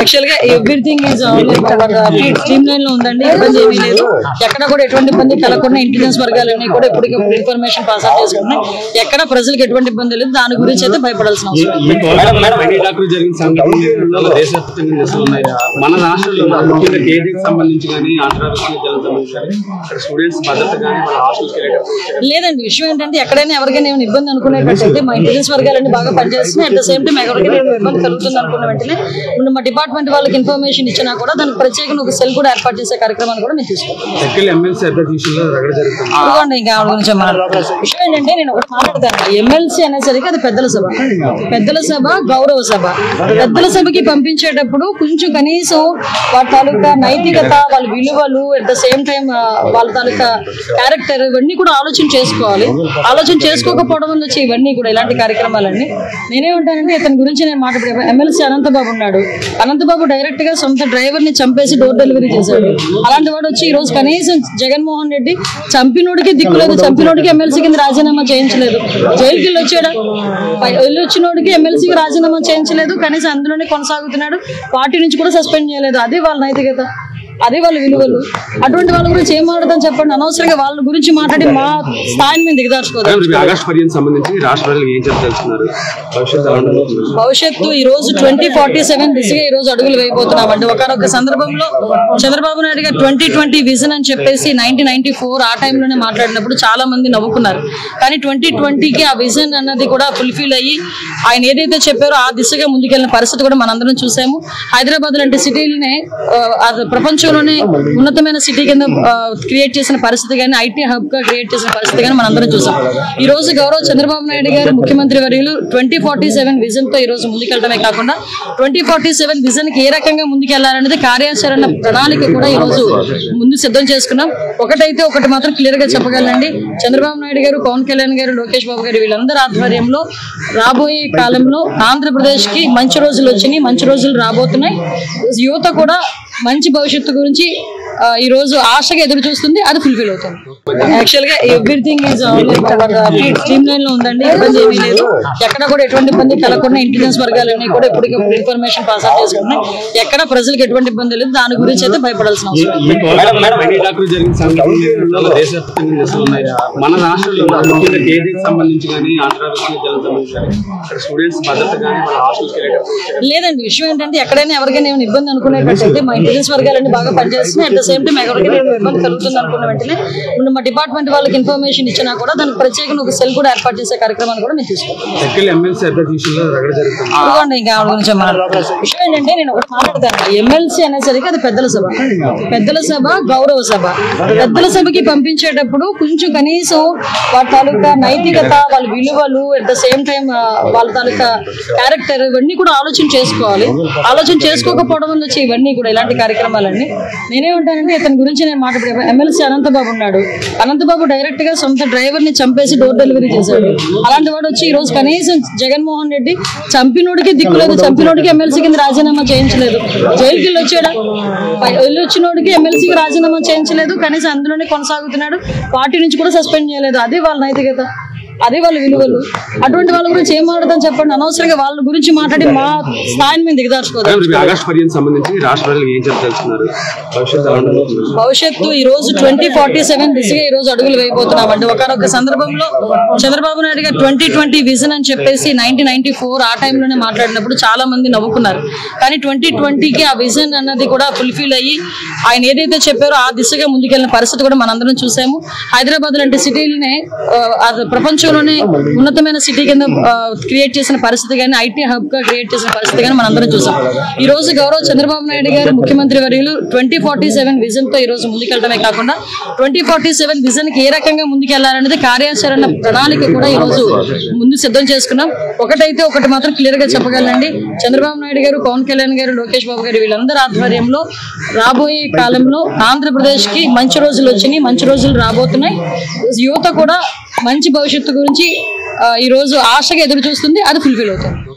Actual గా everything is stream line లో ఉందండి ఇబ్బంది ఏమీ లేదు ఎక్కడ కూడా ఎటువంటి ఇబ్బంది కలగకుండా ఇంటెలిజెన్స్ వర్గాలన్నీ కూడా ఎప్పటికప్పుడు ఇన్ఫర్మేషన్ పాస్ ఆన్ చేసుకుంటున్నాయి ఎక్కడ ప్రజలకు ఎటువంటి ఇబ్బంది లేదు దాని గురించి అయితే భయపడాల్సిన అవసరం లేదు. వైటీ టాకులు జరిగిన సంఘటనలు దేశవ్యాప్తంగా నిరసనలు ఉన్నాయి మన రాష్ట్రంలో ముఖ్యంగా కేజీకి సంబంధించి కానీ ఆంధ్ర విశ్వవిద్యాలయం సంబంధించి కానీ ఇక్కడ స్టూడెంట్స్ భద్రత కానీ వాళ్ళ హాస్టల్కి వెళ్ళేటప్పుడు లేదండి విషయం ఏంటంటే ఎక్కడైనా ఎవరికైనా ఏమైనా ఇబ్బంది అనుకునేటట్టయితే మా ఇంటెలిజెన్స్ వర్గాలన్నీ బాగా పనిచేస్తున్నాయి అట్ ద సేమ్ టైం ఎవరికైనా ఏమైనా ఇబ్బంది కలుగుతుంది అనుకున్న వెంటనే ఇప్పుడు మా డిపార్ట్మెంట్ వాళ్ళకి ఇన్ఫర్మేషన్ ఇచ్చినా కూడా దానికి ప్రత్యేకంగా ఒక సెల్ కూడా ఏర్పాటు చేసే కార్యక్రమాన్ని కూడా మేము తీసుకుంటాం ఎక్కడ ఎమ్మెల్సీ అభ్యర్థి విషయంలో రగడ జరుగుతుంది ఇదిగోండి ఇంకా ఆవిడ గురించి మాట్లాడతాను విషయం ఏంటంటే నేను ఒకటి మాట్లాడతాను ఎమ్మెల్సీ అనేసరికి అది పెద్దల సభ పెద్దల సభ గౌరవ సభ పెద్దల సభకి పంపించేటప్పుడు కొంచెం కనీసం వాళ్ళ తాలూకా నైతికత వాళ్ళ విలువలు అట్ ద సేమ్ టైం వాళ్ళ తాలూకా క్యారెక్టర్ ఇవన్నీ కూడా ఆలోచన చేసుకోవాలి ఆలోచన చేసుకోకపోవడం వల్ల వచ్చే ఇవన్నీ కూడా ఇలాంటి కార్యక్రమాలన్నీ నేనే ఉంటానంటే ఇతని గురించి నేను మాట్లాడే ఎమ్మెల్సీ అనంతబాబు ఉన్నాడు అనంతబాబు డైరెక్ట్ గా సొంత డ్రైవర్ ని చంపేసి డోర్ డెలివరీ చేశాడు అలాంటి వాడు వచ్చి ఈ రోజు కనీసం జగన్మోహన్ రెడ్డి చంపినోడికి దిక్కులేదు చంపినోడికి ఎమ్మెల్సీ కింద రాజీనామా చేయించలేదు జైలుకి వెళ్ళి వచ్చాడా పై- వెళ్ళి వచ్చినోడికి ఎమ్మెల్సీకి రాజీనామా చేయించలేదు కనీసం అందులోనే కొనసాగుతున్నాడు పార్టీ నుంచి కూడా సస్పెండ్ చేయలేదు అదే వాళ్ళ నైతికత అదే వాళ్ళ విలువలు అటువంటి వాళ్ళ గురించి ఏం మాట్లాడదాం చెప్పండి అనవసరంగా వాళ్ళ గురించి మాట్లాడి మా స్థాయిని మేము దిగదార్చుకోదాం రేపు ఆగస్ట్ పదిహేను సంబంధించి రాష్ట్ర ప్రజలకు ఏం చెప్పదలుచున్నారు భవిష్యత్తు ఎలా ఉండబోతుంది భవిష్యత్తు ఈ రోజు ట్వంటీ ఫార్టీ సెవెన్ దిశగా ఈ రోజు అడుగులు వేయబోతున్నాం అండి ఒకనొక సందర్భంలో చంద్రబాబు నాయుడు గారు ట్వంటీ ట్వంటీ విజన్ అని చెప్పేసి నైన్టీన్ నైన్టీ ఫోర్ ఆ టైంలోనే మాట్లాడినప్పుడు చాలా మంది నవ్వుకున్నారు కానీ ట్వంటీ ట్వంటీకి ఆ విజన్ అన్నది కూడా ఫుల్ఫిల్ అయ్యి ఆయన ఏదైతే చెప్పారో ఆ దిశగా ముందుకెళ్ళిన పరిస్థితి కూడా మనందరం చూసాము హైదరాబాద్ లాంటి సిటీలనే ఆ, అది ప్రపంచంలోనే ఉన్నతమైన సిటీ కింద క్రియేట్ చేసిన పరిస్థితి కానీ ఐటీ హబ్ గా క్రియేట్ చేసిన పరిస్థితి కానీ మనందరం చూసాం ఈ రోజు గౌరవ చంద్రబాబు నాయుడు గారు ముఖ్యమంత్రి వర్యులు ట్వంటీ ఫార్టీ సెవెన్ విజన్ తో ఈ రోజు ముందుకెళ్ళడమే కాకుండా ట్వంటీ ఫార్టీ సెవెన్ విజన్ కి ఏ రకంగా ముందుకెళ్లాలనేది కార్యాచరణ ప్రణాళిక కూడా ఈ రోజు ముందు సిద్ధం చేసుకున్నాం ఒకటైతే ఒకటి మాత్రం క్లియర్ గా చెప్పగలండి చంద్రబాబు నాయుడు గారు పవన్ కళ్యాణ్ గారు లోకేష్ బాబు గారు వీళ్ళందరి ఆధ్వర్యంలో రాబోయే కాలంలో ఆంధ్రప్రదేశ్ కి మంచి రోజులు వచ్చినాయి మంచి రోజులు రాబోతున్నాయి యువత కూడా మంచి భవిష్యత్తు గురించి ఆ, ఈ రోజు ఆశగా ఎదురు చూస్తుంది అది ఫుల్ఫిల్ అవుతుంది యాక్చువల్ గా ఎవ్రీథింగ్ ఈజ్ స్ట్రీమ్ లైన్ లో ఉందండి ఇబ్బంది ఏమీ లేదు ఎక్కడ కూడా ఎటువంటి ఇబ్బంది కలగకుండా ఇంటెలిజెన్స్ వర్గాలన్నీ కూడా ఎప్పటికప్పుడు ఇన్ఫర్మేషన్ పాస్ ఆన్ చేసుకుంటున్నాయి ఎక్కడ ప్రజలకు ఎటువంటి ఇబ్బంది లేదు దాని గురించి అయితే భయపడాల్సిన అవసరం లేదు. వైటీ టాకులు జరిగిన సంఘటనలు దేశవ్యాప్తంగా నిరసనలు ఉన్నాయి మన రాష్ట్రంలో ముఖ్యంగా కేజీకి సంబంధించి కానీ ఆంధ్ర విశ్వవిద్యాలయం సంబంధించి కానీ ఇక్కడ స్టూడెంట్స్ భద్రత కానీ వాళ్ళ హాస్టల్కి వెళ్ళేటప్పుడు లేదండి విషయం ఏంటంటే ఎక్కడైనా ఎవరికైనా ఏమైనా ఇబ్బంది అనుకునేటట్టయితే మా ఇంటెలిజెన్స్ వర్గాలన్నీ బాగా పనిచేస్తున్నాయి అట్ ద సేమ్ టైం ఎవరికైనా ఏమైనా ఇబ్బంది కలుగుతుంది అనుకున్న వెంటనే ఇప్పుడు మా డిపార్ట్మెంట్ వాళ్ళకి ఇన్ఫర్మేషన్ ఇచ్చినా కూడా దానికి ప్రత్యేకంగా ఒక సెల్ కూడా ఏర్పాటు చేసే కార్యక్రమాన్ని కూడా మేము తీసుకుంటాం ఎక్కడ ఎమ్మెల్సీ అభ్యర్థి విషయంలో రగడ జరుగుతుంది ఇదిగోండి ఇంకా ఆవిడ గురించి మాట్లాడతాను విషయం ఏంటంటే నేను ఒకటి మాట్లాడతాను ఎమ్మెల్సీ అనేసరికి అది పెద్దల సభ పెద్దల సభ గౌరవ సభ పెద్దల సభకి పంపించేటప్పుడు కొంచెం కనీసం వాళ్ళ తాలూకా నైతికత వాళ్ళ విలువలు అట్ ద సేమ్ టైం వాళ్ళ తాలూకా క్యారెక్టర్ ఇవన్నీ కూడా ఆలోచన చేసుకోవాలి ఆలోచన చేసుకోకపోవడం వల్ల వచ్చే ఇవన్నీ కూడా ఇలాంటి కార్యక్రమాలన్నీ నేనే ఉంటానంటే ఇతని గురించి నేను మాట్లాడే ఎమ్మెల్సీ అనంతబాబు ఉన్నాడు అనంతబాబు డైరెక్ట్ గా సొంత డ్రైవర్ ని చంపేసి డోర్ డెలివరీ చేశాడు అలాంటి వాడు వచ్చి ఈ రోజు కనీసం జగన్మోహన్ రెడ్డి చంపినోడికి దిక్కులేదు చంపినోడికి ఎమ్మెల్సీ కింద రాజీనామా చేయించలేదు జైలుకి వెళ్ళి వచ్చాడా పై- వెళ్ళి వచ్చినోడికి ఎమ్మెల్సీకి రాజీనామా చేయించలేదు కనీసం అందులోనే కొనసాగుతున్నాడు పార్టీ నుంచి కూడా సస్పెండ్ చేయలేదు అదే వాళ్ళ నైతికత అదే వాళ్ళ విలువలు అటువంటి వాళ్ళ గురించి ఏం మాట్లాడదాం చెప్పండి అనవసరంగా వాళ్ళ గురించి మాట్లాడి మా స్థాయిని మేము దిగదార్చుకోదాం రేపు ఆగస్ట్ పదిహేను సంబంధించి రాష్ట్ర ప్రజలకు ఏం చెప్పదలుచున్నారు భవిష్యత్తు ఎలా ఉండబోతుంది భవిష్యత్తు ఈ రోజు ట్వంటీ ఫార్టీ సెవెన్ దిశగా ఈ రోజు అడుగులు వేయబోతున్నాం అండి ఒకనొక సందర్భంలో చంద్రబాబు నాయుడు గారు ట్వంటీ ట్వంటీ విజన్ అని చెప్పేసి నైన్టీన్ నైన్టీ ఫోర్ ఆ టైంలోనే మాట్లాడినప్పుడు చాలా మంది నవ్వుకున్నారు కానీ ట్వంటీ ట్వంటీకి ఆ విజన్ అన్నది కూడా ఫుల్ఫిల్ అయ్యి ఆయన ఏదైతే చెప్పారో ఆ దిశగా ముందుకెళ్ళిన పరిస్థితి కూడా మనందరం చూసాము హైదరాబాద్ లాంటి సిటీలనే ఆ, అది ప్రపంచంలోనే ఉన్నతమైన సిటీ కింద క్రియేట్ చేసిన పరిస్థితి కానీ ఐటీ హబ్ గా క్రియేట్ చేసిన పరిస్థితి కానీ మనందరం చూసాం ఈ రోజు గౌరవ చంద్రబాబు నాయుడు గారు ముఖ్యమంత్రి వర్యులు ట్వంటీ ఫార్టీ సెవెన్ విజన్ తో ఈ రోజు ముందుకెళ్ళడమే కాకుండా ట్వంటీ ఫార్టీ సెవెన్ విజన్ కి ఏ రకంగా ముందుకెళ్లాలనేది కార్యాచరణ ప్రణాళిక కూడా ఈ రోజు ముందు సిద్ధం చేసుకున్నాం ఒకటైతే ఒకటి మాత్రం క్లియర్ గా చెప్పగలండి చంద్రబాబు నాయుడు గారు పవన్ కళ్యాణ్ గారు లోకేష్ బాబు గారు వీళ్ళందరి ఆధ్వర్యంలో రాబోయే కాలంలో ఆంధ్రప్రదేశ్ కి మంచి రోజులు వచ్చినాయి మంచి రోజులు రాబోతున్నాయి యువత కూడా మంచి భవిష్యత్తు గురించి ఆ, ఈ రోజు ఆశగా ఎదురు చూస్తుంది అది ఫుల్ఫిల్ అవుతుంది